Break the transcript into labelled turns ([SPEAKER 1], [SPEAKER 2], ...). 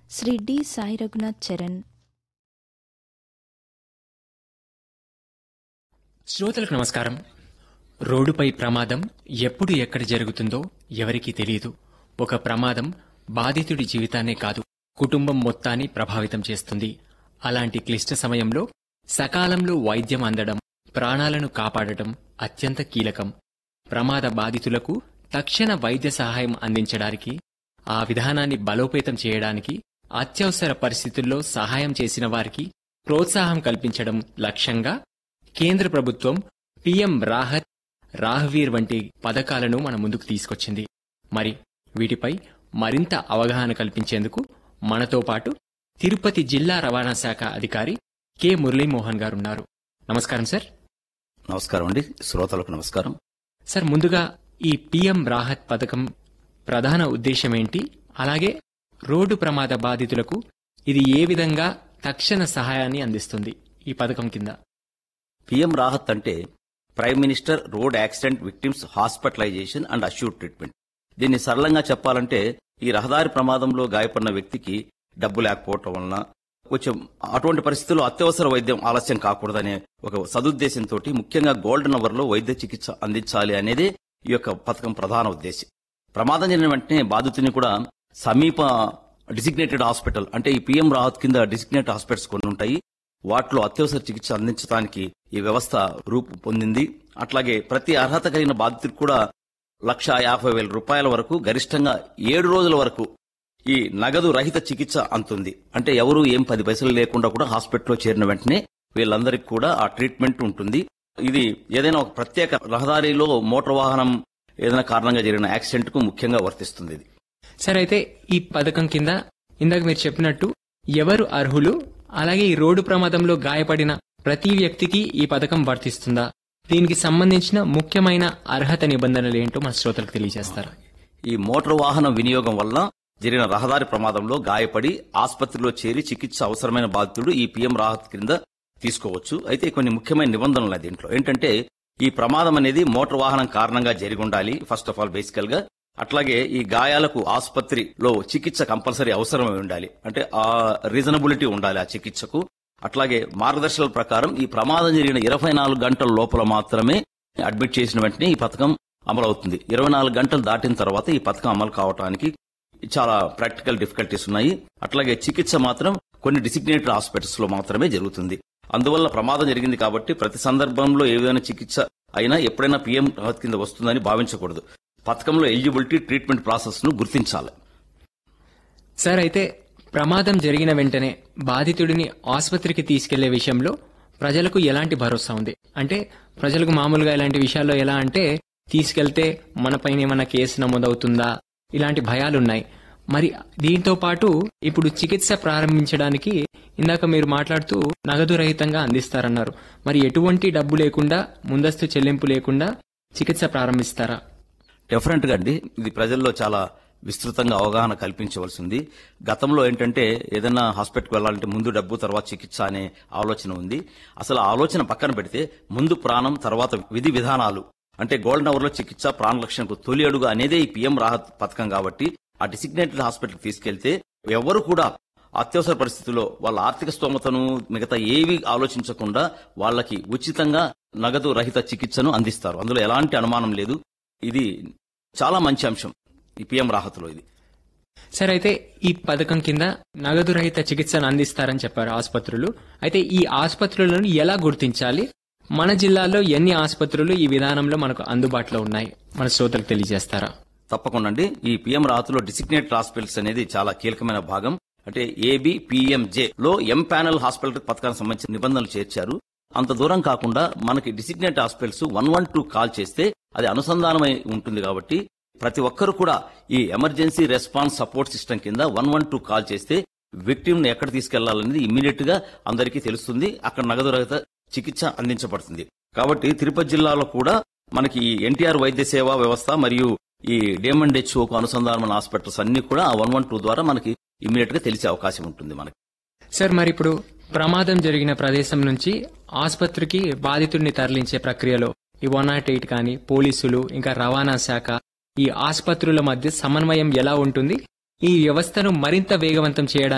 [SPEAKER 1] Shri D Sai Raghunath Charan
[SPEAKER 2] శ్రోతలకు నమస్కారం రోడ్డుపై ప్రమాదం ఎప్పుడు ఎక్కడ జరుగుతుందో ఎవరికీ తెలియదు ఒక ప్రమాదం బాధితుడి జీవితాన్నే కాదు కుటుంబం మొత్తాన్ని ప్రభావితం చేస్తుంది అలాంటి క్లిష్ట సమయంలో సకాలంలో వైద్యం అందడం ప్రాణాలను కాపాడటం అత్యంత కీలకం ప్రమాద బాధితులకు తక్షణ వైద్య సహాయం అందించడానికి ఆ విధానాన్ని బలోపేతం చేయడానికి అత్యవసర పరిస్థితుల్లో సహాయం చేసిన వారికి ప్రోత్సాహం కల్పించడం లక్ష్యంగా కేంద్ర ప్రభుత్వం పీఎం రాహత్ రాహ్వీర్ వంటి పథకాలను మన ముందుకు తీసుకొచ్చింది మరి వీటిపై మరింత అవగాహన కల్పించేందుకు మనతో పాటు తిరుపతి జిల్లా రవాణా శాఖ అధికారి కె మురళీమోహన్ గారు ఉన్నారు నమస్కారం సార్
[SPEAKER 3] నమస్కారం అండి శ్రోతలకు నమస్కారం
[SPEAKER 2] సార్ ముందుగా ఈ పీఎం రాహత్ పథకం ప్రధాన ఉద్దేశం ఏంటి అలాగే రోడ్డు ప్రమాద బాధితులకు ఇది ఏ విధంగా తక్షణ సహాయాన్ని అందిస్తుంది ఈ పథకం కింద
[SPEAKER 3] పిఎం రాహత్ అంటే prime minister road accident victims hospitalisation and assure treatment దీన్ని సరళంగా చెప్పాలంటే ఈ రహదారి ప్రమాదంలో గాయపడిన వ్యక్తికి డబ్బు లేకపోవటం వలన కొంచెం అటువంటి పరిస్థితుల్లో అత్యవసర వైద్యం ఆలస్యం కాకూడదనే ఒక సదుద్దేశంతో ముఖ్యంగా గోల్డెన్ అవర్ లో వైద్య చికిత్స అందించాలి అనేదే ఈ యొక్క పథకం ప్రధాన ఉద్దేశం ప్రమాదం జరిగిన వెంటనే బాధితుని కూడా సమీప డిసిగ్నేటెడ్ హాస్పిటల్ అంటే ఈ పిఎం రాహత్ కింద డిసిగ్నేటెడ్ హాస్పిటల్స్ కొన్ని ఉంటాయి వాటిలో అత్యవసర చికిత్స అందించడానికి ఈ వ్యవస్థ రూపు పొందింది అట్లాగే ప్రతి అర్హత కలిగిన బాధితుడికి కూడా లక్ష యాభై వేల రూపాయల వరకు గరిష్టంగా ఏడు రోజుల వరకు ఈ నగదు రహిత చికిత్స అంతుంది అంటే ఎవరు ఏం పది పైసలు లేకుండా కూడా హాస్పిటల్లో చేరిన వెంటనే వీళ్ళందరికీ కూడా ఆ ట్రీట్మెంట్ ఉంటుంది ఇది ఏదైనా ఒక ప్రత్యేక రహదారిలో మోటార్ వాహనం ఏదైనా కారణంగా జరిగిన యాక్సిడెంట్ కు ముఖ్యంగా వర్తిస్తుంది ఇది
[SPEAKER 2] సార్ అయితే ఈ పథకం కింద ఇందాక మీరు చెప్పినట్టు ఎవరు అర్హులు అలాగే ఈ రోడ్డు ప్రమాదంలో గాయపడిన ప్రతి వ్యక్తికి ఈ పథకం వర్తిస్తుందా దీనికి సంబంధించిన ముఖ్యమైన అర్హత నిబంధనలు ఏంటో మన శ్రోతలకు తెలియజేస్తారా
[SPEAKER 3] ఈ మోటార్ వాహన వినియోగం వల్ల జరిగిన రహదారి ప్రమాదంలో గాయపడి ఆసుపత్రిలో చేరి చికిత్స అవసరమైన బాధితుడు ఈ పీఎం రాహత్ కింద తీసుకోవచ్చు అయితే కొన్ని ముఖ్యమైన నిబంధనలు ఉన్నాయి దీంట్లో ఏంటంటే ఈ ప్రమాదం అనేది మోటార్ వాహనం కారణంగా జరిగి ఉండాలి ఫస్ట్ ఆఫ్ ఆల్ బేసికల్ గా అట్లాగే ఈ గాయాలకు ఆసుపత్రిలో చికిత్స కంపల్సరీ అవసరమై ఉండాలి అంటే ఆ రీజనబిలిటీ ఉండాలి ఆ చికిత్సకు అట్లాగే మార్గదర్శకాల ప్రకారం ఈ ప్రమాదం జరిగిన ఇరవై నాలుగు గంటల లోపల మాత్రమే అడ్మిట్ చేసిన వెంటనే ఈ పథకం అమలవుతుంది ఇరవై నాలుగు గంటలు దాటిన తర్వాత ఈ పథకం అమలు కావడానికి చాలా ప్రాక్టికల్ డిఫికల్టీస్ ఉన్నాయి అట్లాగే చికిత్స మాత్రం కొన్ని డిసిగ్నేటెడ్ హాస్పిటల్స్ లో మాత్రమే జరుగుతుంది అందువల్ల ప్రమాదం జరిగింది కాబట్టి ప్రతి సందర్భంలో ఏ విధమైన చికిత్స అయినా ఎప్పుడైనా పీఎం రాహత్ కింద వస్తుందని భావించకూడదు పథకంలో ఎలిజిబిలిటీ ట్రీట్మెంట్ ప్రాసెస్ ను గుర్తించాలి
[SPEAKER 2] సార్ అయితే ప్రమాదం జరిగిన వెంటనే బాధితుడిని ఆసుపత్రికి తీసుకెళ్లే విషయంలో ప్రజలకు ఎలాంటి భరోసా ఉంది అంటే ప్రజలకు మామూలుగా ఇలాంటి విషయాల్లో ఎలా అంటే తీసుకెళ్తే మనపైన ఏమైనా కేసు నమోదవుతుందా ఇలాంటి భయాలున్నాయి మరి దీంతో పాటు ఇప్పుడు చికిత్స ప్రారంభించడానికి ఇందాక మీరు మాట్లాడుతూ నగదు రహితంగా అందిస్తారన్నారు మరి ఎటువంటి డబ్బు లేకుండా ముందస్తు చెల్లింపు లేకుండా చికిత్స ప్రారంభిస్తారా
[SPEAKER 3] డెఫినెట్ గా అండి ఇది ప్రజల్లో చాలా విస్తృతంగా అవగాహన కల్పించవలసింది గతంలో ఏంటంటే ఏదైనా హాస్పిటల్కి వెళ్ళాలంటే ముందు డబ్బు తర్వాత చికిత్స అనే ఆలోచన ఉంది అసలు ఆ ఆలోచన పక్కన పెడితే ముందు ప్రాణం తర్వాత విధి విధానాలు అంటే గోల్డెన్ అవర్ లో చికిత్స ప్రాణరక్షణకు తొలి అడుగు అనేదే ఈ పీఎం రాహత్ పథకం కాబట్టి ఆ డిసిగ్నేటెడ్ హాస్పిటల్ తీసుకెళ్తే ఎవరు కూడా అత్యవసర పరిస్థితుల్లో వాళ్ళ ఆర్థిక స్తోమతను మిగతా ఏవి ఆలోచించకుండా వాళ్ళకి ఉచితంగా నగదు రహిత చికిత్సను అందిస్తారు అందులో ఎలాంటి అనుమానం లేదు ఇది చాలా మంచి అంశం ఈ పిఎం రాహత్లో ఇది
[SPEAKER 2] సరే అయితే ఈ పథకం కింద నగదు రహిత చికిత్సను అందిస్తారని చెప్పారు ఆసుపత్రులు అయితే ఈ ఆసుపత్రులను ఎలా గుర్తించాలి మన జిల్లాలో ఎన్ని ఆసుపత్రులు ఈ విధానంలో మనకు అందుబాటులో ఉన్నాయి మన శ్రోతలకు తెలియజేస్తారా
[SPEAKER 3] తప్పకుండా అండి ఈ పిఎం రాహత్లో డిసిగ్నేటెడ్ హాస్పిటల్స్ అనేది చాలా కీలకమైన భాగం అంటే ఏబి పిఎంజే లో ఎం ప్యానల్ హాస్పిటల్ పథకానికి సంబంధించిన నిబంధనలు చేర్చారు అంత దూరం కాకుండా మనకి designate hospitals one one two call చేస్తే అది అనుసంధానమై ఉంటుంది కాబట్టి ప్రతి ఒక్కరు కూడా ఈ ఎమర్జెన్సీ రెస్పాన్స్ సపోర్ట్ సిస్టమ్ కింద వన్ వన్ టూ కాల్ చేస్తే విక్టిమ్ ని ఎక్కడ తీసుకెళ్లాలనేది ఇమ్మీడియట్ గా అందరికీ తెలుస్తుంది అక్కడ నగదు రహిత చికిత్స అందించబడుతుంది కాబట్టి తిరుపతి జిల్లాలో కూడా మనకి ఈ ఎన్టీఆర్ వైద్య సేవా వ్యవస్థ మరియు ఈ డిఎంఎండ్ హెచ్ఓకు అనుసంధానమైన హాస్పిటల్స్ అన్ని కూడా ఆ వన్ వన్ టూ ద్వారా మనకి ఇమ్మీడియట్ గా తెలిసే అవకాశం ఉంటుంది మనకి
[SPEAKER 2] సార్ మరి ఇప్పుడు ప్రమాదం జరిగిన ప్రదేశం నుంచి ఆసుపత్రికి బాధితుడిని తరలించే ప్రక్రియలో ఈ వన్ నాట్ ఎయిట్ కానీ పోలీసులు ఇంకా రవాణా శాఖ ఈ ఆసుపత్రుల మధ్య సమన్వయం ఎలా ఉంటుంది ఈ వ్యవస్థను మరింత వేగవంతం చేయడానికి